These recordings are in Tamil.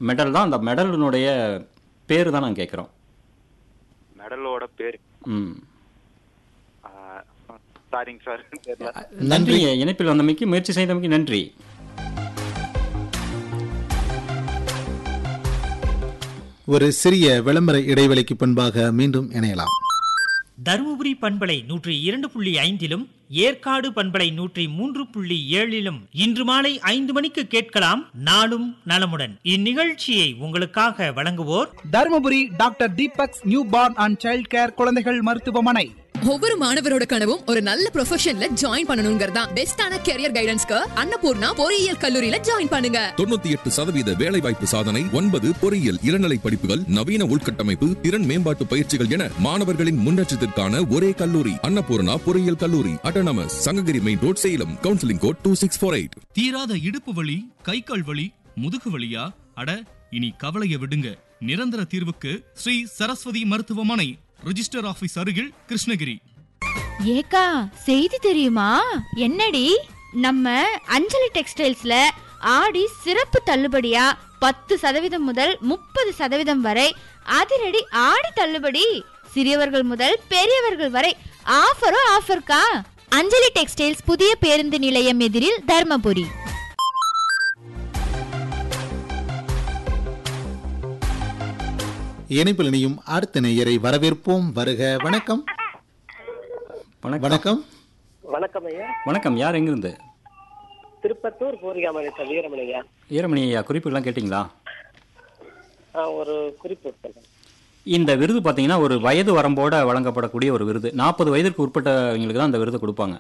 மெடல் தான் அந்த மெடலினுடைய பேர் தான் நான் கேட்குறோம் மெடலோட பேர் ம் சாரிங்க சார் தெரியல நன்றி இணைப்பில் வந்தமைக்கு முயற்சி செய்தமைக்கு நன்றி ஒரு சிறிய விளம்பர இடைவெளிக்கு பின்பாக மீண்டும் இணையலாம் தருமபுரி பண்பலை நூற்றி இரண்டு புள்ளி ஐந்திலும் ஏற்காடு பண்பலை நூற்றி மூன்று புள்ளி ஏழிலும் இன்று மாலை ஐந்து மணிக்கு கேட்கலாம் நாளும் நலமுடன் இந்நிகழ்ச்சியை உங்களுக்காக வழங்குவோர் Dharmapuri doctor Deepak's new born and child care குழந்தைகள் மருத்துவமனை ஒவ்வொரு மாணவரோட கனவும் ஒரு நல்ல ப்ரொஃபஷன்ல ஜாயின் பண்ணணுங்கிறதா பெஸ்டான கெரியர் கைடன்ஸ்க்கு அன்னபூர்ணா பொறியியல் கல்லூரியில ஜாயின் பண்ணுங்க தொண்ணூத்தி எட்டு சதவீத வேலைவாய்ப்பு சாதனை ஒன்பது பொறியியல் இளநிலை படிப்புகள் நவீன உள்கட்டமைப்பு திறன் மேம்பாட்டு பயிற்சிகள் என மாணவர்களின் முன்னேற்றத்திற்கான ஒரே கல்லூரி அன்னபூர்ணா பொறியியல் கல்லூரி autonomous Sankagiri main road Salem counselling code two six four eight தீராத இடுப்பு வலி கை கால் வலி முதுகு வலியா அட இனி கவலைய விடுங்க நிரந்தர தீர்வுக்கு ஸ்ரீ சரஸ்வதி மருத்துவமனை ரிஜிஸ்டர் ஆபீஸ் அருகில் கிருஷ்ணகிரி ஏக்கா செய்தி தெரியுமா என்னடி நம்ம அஞ்சலி டெக்ஸ்டைல்ஸ்ல ஆடி சிறப்பு தள்ளுபடியா பத்து சதவீதம் முதல் முப்பது சதவீதம் வரை அதிரடி ஆடி தள்ளுபடி சிறியவர்கள் முதல் பெரியவர்கள் வரை ஆஃபரும் ஆஃபர்க்கா அஞ்சலி டெக்ஸ்டைல்ஸ் புதிய பேருந்து நிலையம் எதிரில் தர்மபுரி இணைப்பில் இணையும் அடுத்த நேயரை வரவேற்போம் வருக வணக்கம் வணக்கம் வணக்கம் வணக்கம் ஐயா வணக்கம் யார் எங்கிருந்து திருப்பத்தூர் பூரிகாமணி வீரமணி ஐயா ஈரமணி ஐயா குறிப்புகள்லாம் கேட்டிங்களா ஆ, ஒரு குறிப்பு சொல்றேன் இந்த விருது பார்த்தீங்கன்னா ஒரு வயது வரம்போட வழங்கப்படக்கூடிய ஒரு விருது நாற்பது வயதிற்கு உட்பட்டவங்களுக்கு தான் அந்த விருது கொடுப்பாங்க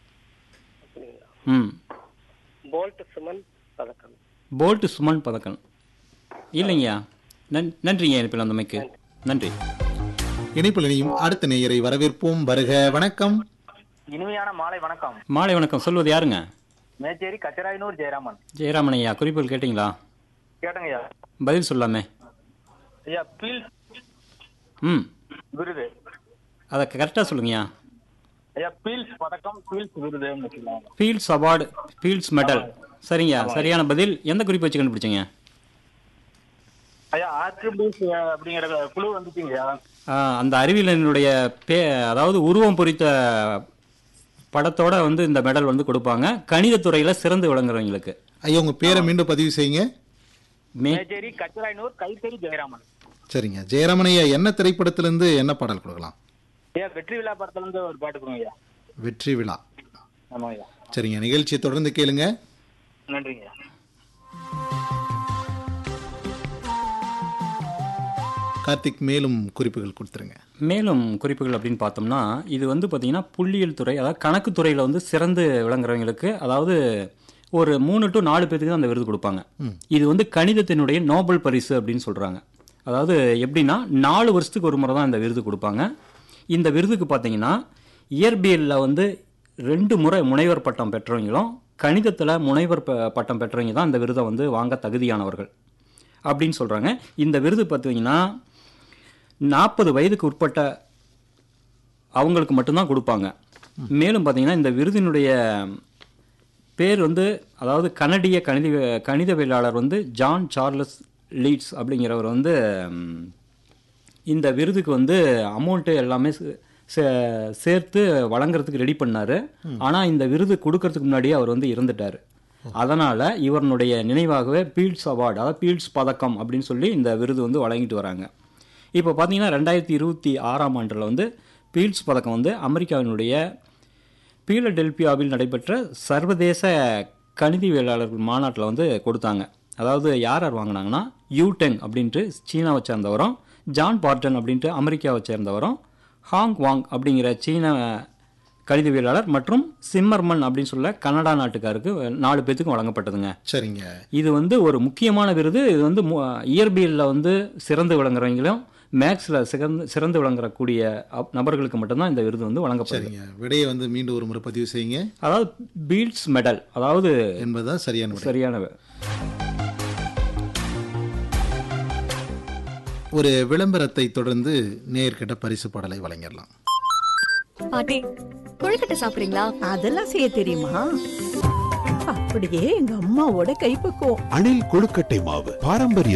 ம் போல்ட் சுமன் பதக்கம் போல்ட் சுமன் பதக்கம் இல்லைங்கய்யா நன் நன்றிங்க இணைப்பில் வந்தமைக்கு நன்றி இணைப்பில் இணையும் அடுத்த நேயரை வரவேற்போம் வருக வணக்கம் இனிமையான மாலை வணக்கம் மாலை வணக்கம் சொல்வது யாருங்க மேச்சேரி கச்சராயனூர் ஜெயராமன் ஜெயராமன் ஐயா குறிப்புகள் கேட்டிங்களா கேட்டங்க ஐயா பதில் சொல்லாமே ஐயா பீல் ம் விருது அதை கரெக்டாக சொல்லுங்கய்யா ஐயா பீல்ஸ் பதக்கம் பீல்ஸ் விருது சொல்லுவாங்க ஃபீல்ட்ஸ் அவார்டு ஃபீல்ட்ஸ் மெடல் சரிங்கய்யா சரியான பதில் எந்த குறிப்பு வச்சு கண்டுபிடிச்சிங்க ஐயா ஆட்ரிபியூட்ஸ் அப்படிங்கிற குழு வந்துட்டீங்கய்யா ஆ, அந்த அறிவியலினுடைய பே அதாவது உருவம் பொறித்த படத்தோட வந்து இந்த மெடல் வந்து கொடுப்பாங்க கணிதத்துறையில் சிறந்து விளங்குறவங்களுக்கு ஐயா உங்க பேரை மீண்டும் பதிவு செய்யுங்க மே மேச்சேரி கச்சராயனூர் கைத்தறி ஜெயராமன் சரிங்க ஜெயராமன் ஐயா என்ன திரைப்படத்திலிருந்து என்ன பாடல் கொடுக்கலாம் ஐயா வெற்றி விழா படத்துல இருந்து ஒரு பாட்டு கொடுங்க ஐயா வெற்றி விழா ஆமா ஐயா சரிங்க நிகழ்ச்சியை தொடர்ந்து கேளுங்க நன்றிங்க ஐயா கார்த்திக் மேலும் குறிப்புகள் கொடுத்துருங்க மேலும் குறிப்புகள் அப்படின்னு பார்த்தோம்னா இது வந்து பார்த்திங்கன்னா புள்ளியியல் துறை அதாவது கணக்கு துறையில் வந்து சிறந்து விளங்குறவங்களுக்கு அதாவது ஒரு மூணு டு நாலு பேருக்கு தான் அந்த விருது கொடுப்பாங்க இது வந்து கணிதத்தினுடைய நோபல் பரிசு அப்படின்னு சொல்கிறாங்க அதாவது எப்படின்னா நாலு வருஷத்துக்கு ஒரு முறை தான் இந்த விருது கொடுப்பாங்க இந்த விருதுக்கு பார்த்தீங்கன்னா இயற்பியலில் வந்து ரெண்டு முறை முனைவர் பட்டம் பெற்றவங்களும் கணிதத்தில் முனைவர் ப- பட்டம் பெற்றவங்க தான் இந்த விருதை வந்து வாங்க தகுதியானவர்கள் அப்படின்னு சொல்கிறாங்க இந்த விருது பார்த்தீங்கன்னா நாற்பது வயதுக்கு உட்பட்ட அவங்களுக்கு மட்டும்தான் கொடுப்பாங்க மேலும் பார்த்தீங்கன்னா இந்த விருதினுடைய பேர் வந்து அதாவது கனடிய கணித கணிதவியலாளர் வந்து ஜான் சார்லஸ் லீட்ஸ் அப்படிங்கிறவர் வந்து ம், இந்த விருதுக்கு வந்து அமௌண்ட்டு எல்லாமே சே- சே- சேர்த்து வழங்குறதுக்கு ரெடி பண்ணாரு ஆனால் இந்த விருது கொடுக்கறதுக்கு முன்னாடியே அவர் வந்து இறந்துட்டார் அதனால் இவருடைய நினைவாகவே பீல்ட்ஸ் அவார்டு அதாவது பீல்ட்ஸ் பதக்கம் அப்படின்னு சொல்லி இந்த விருது வந்து வழங்கிட்டு வராங்க இப்போ பார்த்தீங்கன்னா ரெண்டாயிரத்தி இருபத்தி ஆறாம் ஆண்டில் வந்து பீல்ட்ஸ் பதக்கம் வந்து அமெரிக்காவினுடைய பீலடெல்பியாவில் நடைபெற்ற சர்வதேச கணிதவியலாளர்கள் மாநாட்டில் வந்து கொடுத்தாங்க அதாவது யார் யார் வாங்கினாங்கன்னா யூடெங் அப்படின்ட்டு சீனாவை சேர்ந்தவரும் ஜான் பார்டன் அப்படின்ட்டு அமெரிக்காவை சேர்ந்தவரும் ஹாங் வாங் அப்படிங்கிற சீன கணிதவியலாளர் மற்றும் சிம்மர்மன் அப்படின்னு சொல்ல கனடா நாட்டுக்காருக்கு நாலு பேத்துக்கும் வழங்கப்பட்டதுங்க சரிங்க இது வந்து ஒரு முக்கியமான விருது இது வந்து மு- இயற்பியலில் வந்து சிறந்து விளங்குறவங்களும் மேக்ஸில் சிறந்து சிறந்து விளங்குறக்கூடிய அப்- நபர்களுக்கு மட்டும்தான் இந்த விருது வந்து வழங்கப்படுது சரிங்க விடையை வந்து மீண்டும் ஒரு முறை பதிவு செய்யுங்க அதாவது பீல்ட்ஸ் மெடல் அதாவது என்பதுதான் சரியான விடை சரியான வி- ஒரு விளம்பரத்தை தொடர்ந்து நேர்கிட்ட பரிசு பாடலை வழங்கிடலாம் பாட்டி கொழுக்கட்டை சாப்பிடுறீங்களா அதெல்லாம் செய்ய தெரியுமா அப்படியே எங்க அம்மாவோட கைப்பக்குவம் அணில் கொழுக்கட்டை மாவு பாரம்பரிய